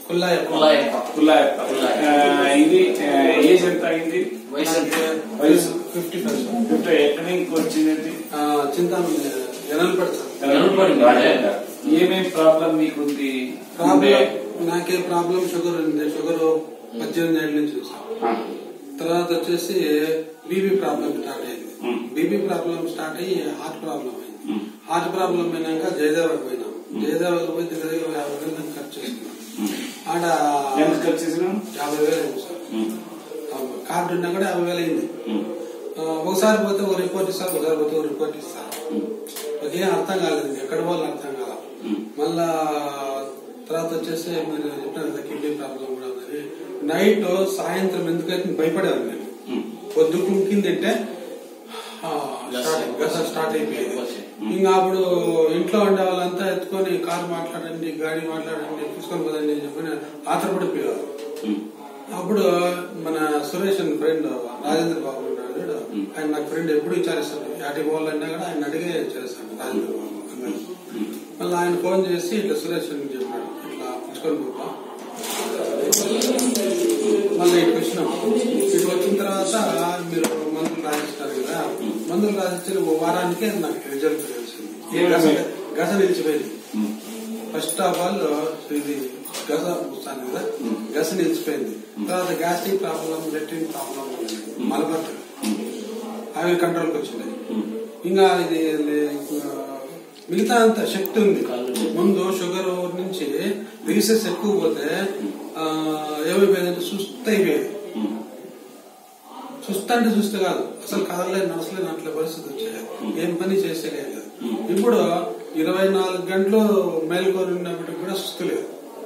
కుల్లాయప్ప కులాయప్ప కుల్లాయప్ప కుల్లాయప్ప. ఆ, ఇది ఆ, ఏజ్ ఎంత అయింది వయసు ఎంత? వయసు ఫిఫ్టీ ఫైవ్ ఫిఫ్టీ ఎక్కడి నుంచి వచ్చింది చింతామణి జనాలు పెడతారు కనపడి ఏమేం ప్రాబ్లం మీకుంది ప్రాబ్లం నాకే ప్రాబ్లం షుగర్ ఉంది షుగర్ పద్దెనిమిది ఏళ్ళ నుంచి చూసాను ఆ, తర్వాత వచ్చేసి బీపీ ప్రాబ్లం స్టార్ట్ అయింది మ్. బీపీ ప్రాబ్లం స్టార్ట్ అయ్యి హార్ట్ ప్రాబ్లం అయింది మ్. హార్ట్ ప్రాబ్లం అయినాక జయదేవాకి పోయినాం జయదేవాకి పోయి దగ్గర దగ్గర యాభై వేలు దాకా ఖర్చు చేసుకున్నాం ఉమ్. ఆడ ఎంత ఖర్చు చేసినాం యాభై వేలు అయింది సార్ ఉమ్, ఆ, కార్డు ఉన్నా కూడా యాభై వేలు అయింది ఉమ్, ఆ, ఒకసారి పోతే ఒక రిపోర్ట్ ఇస్తారు ఒకసారి పోతే ఒక రిపోర్ట్ ఇస్తారు ఉమ్, నాకేం అర్థం కాలేదు ఎక్కడ పోవాలి అర్థం కాల ఉమ్. మళ్ళా తర్వాత వచ్చేసి మీరు చెప్పినారు కదా కిడ్నీ ప్రాబ్లం కూడా ఉన్నది నైట్ సాయంత్రం ఎందుకైతే భయపడేవారు నేను ఉమ్. పొద్దు కుంకిందంటే గస స్టార్ట్ అయిపోయేది ఇంకా అప్పుడు ఇంట్లో ఉండే వాళ్ళంతా ఎత్తుకొని కారు మాట్లాడండి గాడి మాట్లాడండి తీసుకొని పోదండి అని చెప్పి ఆతరపడిపోయేవారు ఉమ్. అప్పుడు మన సురేష్ అని ఫ్రెండ్ రాజేంద్ర బాబు ఉన్నాడు చూడు, ఆయన నాకు ఫ్రెండ్ ఎప్పుడు విచారిస్తాడు యాటి పోవాలన్నా కూడా ఆయన అడిగే చేస్తాడు రాజేంద్ర బాబు అన్నాడు. మళ్ళీ ఆయన ఫోన్ చేసి ఇట్లా సురేష్ అని చెప్పాడు ఇట్లా పుచ్చుకొని పోతా మళ్ళీ ఇటు వచ్చినాం ఇటు వచ్చిన తర్వాత మీరు మందులు రాసిస్తారు కదా మందులు రాసిచ్చిన ఓ వారానికే నాకు రిజల్ట్ తెలిసింది ఈ గస గస నిలిచిపోయింది ఉమ్. ఫస్ట్ ఆఫ్ ఆల్ ఇది గస వస్తాను కదా గస నిలిచిపోయింది తర్వాత గ్యాస్ట్రిక్ ప్రాబ్లం లెట్రిన్ ప్రాబ్లం మలబట్టు అవి కంట్రోల్కి వచ్చినాయి ఇంకా ఇది లే- మిగతా అంత శక్తి ఉంది ముందు షుగర్ నుంచి రీసెస్ ఎక్కువ పోతే ఆ, ఏమైపోయిందంటే సుస్థ అయిపోయేది ఉమ్. సుస్థ అంటే సుస్థ కాదు అసలు కదలలేదు నడసలేదు అట్లా పరిస్థితి వచ్చేది ఏం పని చేసేలేదు ఇప్పుడు ఇరవై నాలుగు గంటలు మేల్కొని ఉన్నప్పటికి కూడా సుస్థ లేదు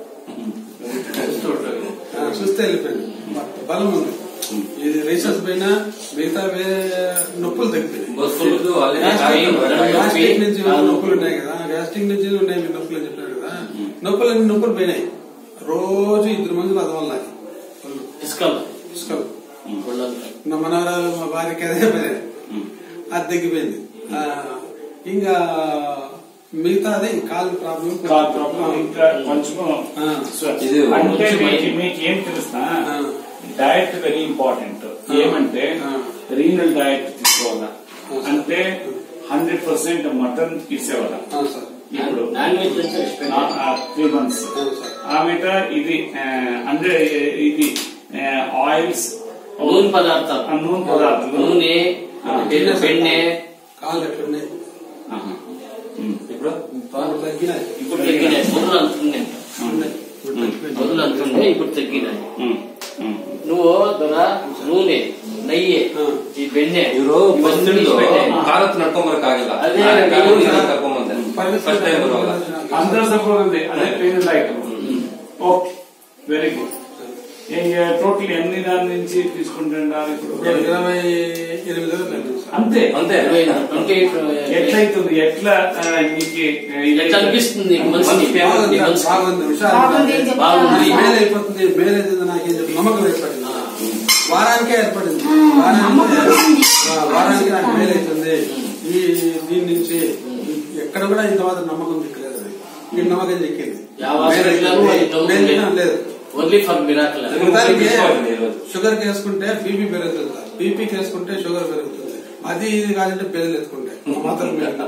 ఆ, సుస్థ వెళ్ళిపోయింది బలం ఉంది ఇది రీసెస్ పైన మిగతా వేరే నొప్పులు తగ్గిపోయినాయి బస్సులు అదే గ్యాస్ట్రిక్ నడుము గ్యాస్ట్రిక్ నొప్పి, నుంచి కాలు నొప్పులు ఉన్నాయి కదా గ్యాస్ట్రిక్ నుంచి ఉన్నాయి మీ నొప్పులు అని చెప్పారు కదా నొప్పులు అన్ని నొప్పులు పోయినాయి రోజు ఇద్దరు మందులు అదవల్ల ఇసుకలు ఇసుకలు ఒళ్ళంతా. నా మనవరాలు మా భార్యకి అదే పని అది తగ్గిపోయింది ఆ, ఇంకా మిగతాది కాలు ప్రాబ్లం కాల్ ప్రాబ్లం ఇంకా కొంచెం ఆ. ఇది అంటే కొంచెం మీకు మీకు ఏం తెలుసా ఆ. డయట్ వెరీ ఇంపార్టెంట్ ఏమంటే ఆ. రీనల్ డయట్ తీసుకోవాలా ఆ. అంటే హండ్రెడ్ పర్సెంట్ మటన్ తీసేవాళ్ళ ఆ, సార్ ఇప్పుడు నాన్ వెజ్ నుంచి రెస్పెక్ట్ త్రీ మంత్స్ ఆ, సార్ ఆమెట ఇది ఆ, అంటే ఇది ఆయిల్స్ నూనె పదార్థాలు నూనె పదార్థాలు నూనె తిన్న పెన్నె కాళ్ళు ఎట్లున్నాయి ఆహా. ఉమ్. ఇప్పుడు ఇప్పుడు తగ్గినాయి ఇప్పుడు తగ్గినాయి మొదలు అంతుంది ఉన్నాయి. ఇప్పుడు తగ్గిపోయినాయి. మొదలు అంతుంది ఇప్పుడు తగ్గినాయి ఉమ్. ఉమ్. నువ్వు దొర నూనె నెయ్యి ఆ. ಈ ಬೆಣ್ಣೆ ಇವರು ಫಸ್ಟ್ ಇವన్నీ ಹಿಡಿದು ಬೆಣ್ಣೆ. ಕಾಲತ್ ನಡ್ಕೊಂಬರಕ್ಕಾಗಿಲ್ಲ ಅದೇ ಕಾಲು ನೀವು- ಇದನ್ನ ಕರ್ಕೊಂಬಂದೆ ಫಸ್ಟ್ ಟೈಮ್ ಬರುವಾಗ అందరూ సపోర్ట్ ఉంది అదే renal diet okay very good total ఎన్ని దాని నుంచి తీసుకుంటున్నారు ఇప్పుడు ఇప్పుడు ఇరవై ఎనిమిది రోజులు అయింది సార్. అంతే అంతే ట్వంటీ ఎట్లయితుంది ఎట్లా ఆ, మీకు ఆ, ఇది- ఎట్లా అనిపిస్తుంది నీకు మనసుకి బాగుంది నీ సార్, మనసుకి? బాగుంది హుషారు బాగుంది ఉంది. అని బాగుంది. చెప్తాను. మేలు అయిపోతుంది మేలు అవుతుంది నాకేం చెప్పి నమ్మకం ఏర్పడింది వారానికే ఏర్పడింది నమ్మకం వారానికి వచ్చింది. ఆ, వారానికి నాకు మేలు అవుతుంది ఈ దీని నుంచి ఎక్కడ కూడా ఇంత మాత్రం నమ్మకం చిక్కలేదు అది. ఈ నమ్మకం చిక్కింది ಯಾವ మేలు హాస్పిటల్ అవుతుంది. మేలు అయినా లేదు ఓన్లీ ఫర్ మిరాకిల్ మొత్తానికి తీసుకోవాలి ఈరోజు. షుగర్ వేసుకుంటే బీపీ పెరుగుతుంది సార్ బీపీ వేసుకుంటే షుగర్ పెరుగుతుంది అది ఇది కాదంటే పేర్లు ఎత్తుకుంటే మాత్రం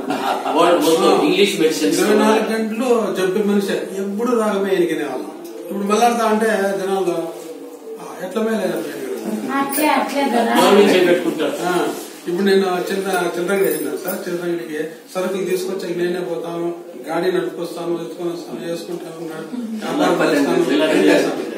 ఇంగ్లీష్ మెడిసిన్స్ ఇరవై నాలుగు గంటలు జబ్బు మనిషి ఎప్పుడు రాగమే ఎనికినే వాళ్ళం ఇప్పుడు మళ్ళాడుతా అంటే జనాలు "ఆ, ఎట్లా మేలైనా అట్లే అట్లే కదా గవర్నమెంట్ పెట్టుకుంటారు ఆ, ఇప్పుడు నేను చిన్న చిల్లరగా వేసినాను సార్ చిల్లరగిరికి సరుకులు తీసుకొచ్చి నేనే పోతాను గాడి నడుపుకొస్తాను ఎత్తుకొని వస్తాను వేసుకుంటాను వ్యాపారం చేస్తాను, ఇలా అన్నీ చేస్తాను.